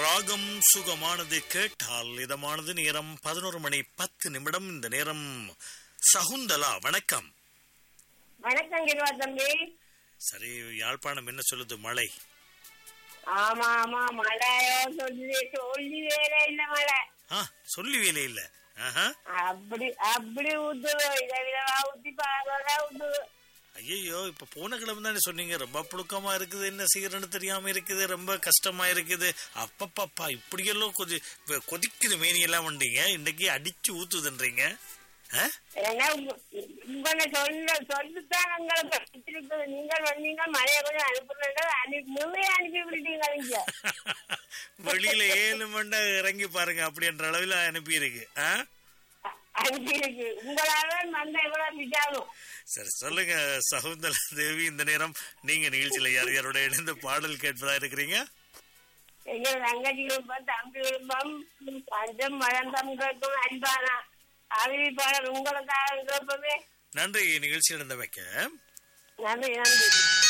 ராகம் சுகமானது கேட்டால் இதமானது நேரம் பதினோரு மணி பத்து நிமிடம் இந்த நேரம் சகுந்தலா வணக்கம் வணக்கம் கிருவா தம்பி சரி யாழ்ப்பாணம் என்ன சொல்லுது மழை ஆமா ஆமா மழையோ சொல்லி சொல்லி வேற இல்ல மழை ஆ சொல்லி வேலை இல்ல ஆஹா அப்படி அப்படி ஊத்துது இதை விதவா ஊத்தி பாதோட ஊத்துது ஐயோ இப்ப போன கிழமை தானே சொன்னீங்க ரொம்ப புழுக்கமா இருக்குது என்ன செய்யறன்னு தெரியாம இருக்குது ரொம்ப கஷ்டமா இருக்குது அப்பப்பப்பா இப்படியெல்லாம் கொதி வ- கொதிக்குது மேனி எல்லாம் வந்தீங்க இன்னைக்கு அடிச்சு ஊத்துதுன்றீங்க ஆ? ஏன்னா உங்க- உங்களை சொல்ல சொல்லித்தான் எங்களுக்கு பிடிச்சிருக்குது நீங்கள் வந்தீங்க மழையை கொஞ்சம் அனுப்புறீங்க அனுப்பி முழுமையை அனுப்பி விட்டுட்டீங்க நீங்க வெளியில ஏழு மண்டா இறங்கி பாருங்க அப்படின்ற அளவில் அனுப்பி இருக்கு ஆ? அ- அனுப்பி இருக்கு உங்களால வந்த எவ்வளவு பிடிச்சாலும் சரி சொல்லுங்க சகுந்தலா தேவி இந்த நேரம் நீங்க நிகழ்ச்சியில யார் யாரோட இணைந்து பாடல் கேட்பதா இருக்கிறீங்க எங்க தங்கச்சி குடும்பம் தம்பி குடும்பம் பஞ்சம் மழம் தமிழ்க்கும் அன்பானா அறிவிப்பாளர் உங்களுக்காக கேட்பவே நன்றி நிகழ்ச்சி நடந்த வைக்க நன்றி நன்றி